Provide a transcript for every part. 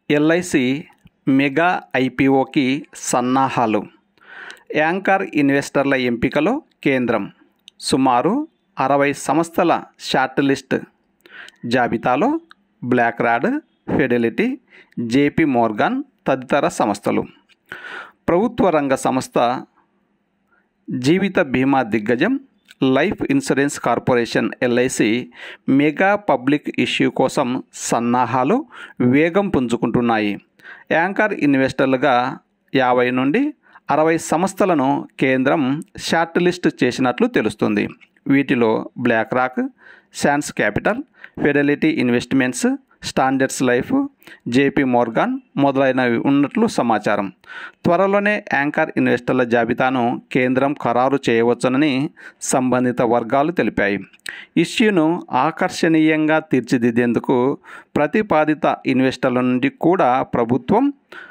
LIC mega ఐపీఓకి సన్నాహాలు anchor ఇన్వెస్టర్ల ఎంపికలో కేంద్రం సుమారు అరవై సంస్థల షార్ట్ లిస్ట్ జాబితాలో BlackRock Fidelity JP Morgan తదితర సంస్థలు ప్రభుత్వ రంగ సంస్థ జీవిత బీమా దిగ్గజం life insurance corporation LIC mega public issue కోసం సన్నాహాలు వేగం పుంజుకుంటున్నాయి యాంకర్ ఇన్వెస్టర్లుగా యాభై నుండి అరవై సంస్థలను కేంద్రం షార్ట్ లిస్ట్ చేసినట్లు తెలుస్తుంది వీటిలో BlackRock Sands capital Fidelity investments standards life JP Morgan మొదలైనవి ఉన్నట్లు సమాచారం త్వరలోనే యాంకర్ ఇన్వెస్టర్ల జాబితాను కేంద్రం ఖరారు చేయవచ్చునని సంబంధిత వర్గాలు తెలిపాయి ఇష్యూను ఆకర్షణీయంగా తీర్చిదిద్దేందుకు ప్రతిపాదిత ఇన్వెస్టర్ల నుండి కూడా ప్రభుత్వం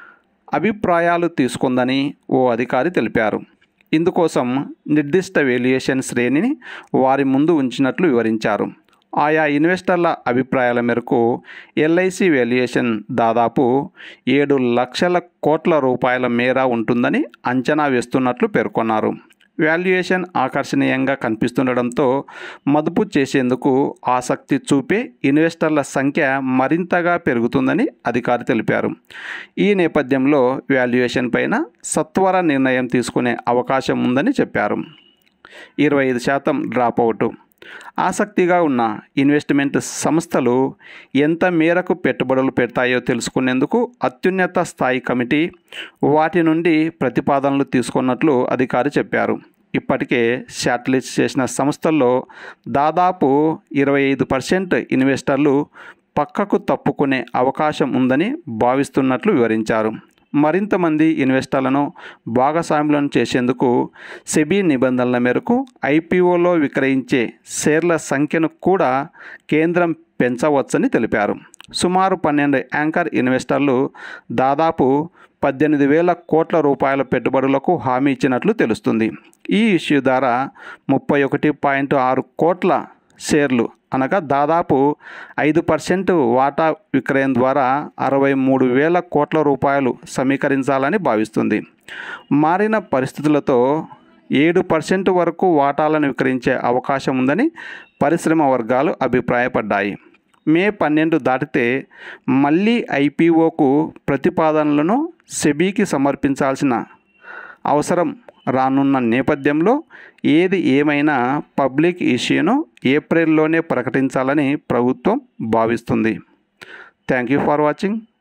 అభిప్రాయాలు తీసుకుందని ఓ అధికారి తెలిపారు ఇందుకోసం నిర్దిష్ట వేల్యుయేషన్ శ్రేణిని వారి ముందు ఉంచినట్లు వివరించారు ఆయా ఇన్వెస్టర్ల అభిప్రాయాల మేరకు ఎల్ఐసి వాల్యుయేషన్ దాదాపు ఏడు లక్షల కోట్ల రూపాయల మేర ఉంటుందని అంచనా వేస్తున్నట్లు పేర్కొన్నారు వాల్యుయేషన్ ఆకర్షణీయంగా కనిపిస్తుండడంతో మదుపు చేసేందుకు ఆసక్తి చూపే ఇన్వెస్టర్ల సంఖ్య మరింతగా పెరుగుతుందని అధికారి తెలిపారు ఈ నేపథ్యంలో వాల్యుయేషన్ పైన సత్వర నిర్ణయం తీసుకునే అవకాశం ఉందని చెప్పారు ఇరవై ఐదు శాతం డ్రాప్ అవుట్ ఆసక్తిగా ఉన్న ఇన్వెస్ట్మెంట్ సంస్థలు ఎంత మేరకు పెట్టుబడులు పెడతాయో తెలుసుకునేందుకు అత్యున్నత స్థాయి కమిటీ వాటి నుండి ప్రతిపాదనలు తీసుకున్నట్లు అధికారి చెప్పారు ఇప్పటికే షార్ట్లిస్ట్ చేసిన సంస్థల్లో దాదాపు ఇరవై ఐదు పర్సెంట్ ఇన్వెస్టర్లు పక్కకు తప్పుకునే అవకాశం ఉందని భావిస్తున్నట్లు వివరించారు మరింత మంది ఇన్వెస్టర్లను భాగస్వాములను చేసేందుకు సెబీ నిబంధనల మేరకు ఐపీఓలో విక్రయించే షేర్ల సంఖ్యను కూడా కేంద్రం పెంచవచ్చని తెలిపారు సుమారు పన్నెండు యాంకర్ ఇన్వెస్టర్లు దాదాపు పద్దెనిమిది వేల కోట్ల రూపాయల పెట్టుబడులకు హామీ ఇచ్చినట్లు తెలుస్తుంది ఈ ఇష్యూ ద్వారా ముప్పై ఒకటి పాయింట్ ఆరు కోట్ల షేర్లు అనగా దాదాపు ఐదు పర్సెంట్ వాటా విక్రయం ద్వారా అరవై మూడు వేల కోట్ల రూపాయలు సమీకరించాలని భావిస్తుంది మారిన పరిస్థితులతో ఏడు పర్సెంట్ వరకు వాటాలను విక్రయించే అవకాశం ఉందని పరిశ్రమ వర్గాలు అభిప్రాయపడ్డాయి మే పన్నెండు దాటితే మళ్ళీ ఐపీఓకు ప్రతిపాదనలను సెబీకి సమర్పించాల్సిన అవసరం రానున్న నేపథ్యంలో ఏది ఏమైనా పబ్లిక్ ఇష్యూను ఏప్రిల్లోనే ప్రకటించాలని ప్రభుత్వం భావిస్తుంది థ్యాంక్ యూ ఫర్ వాచింగ్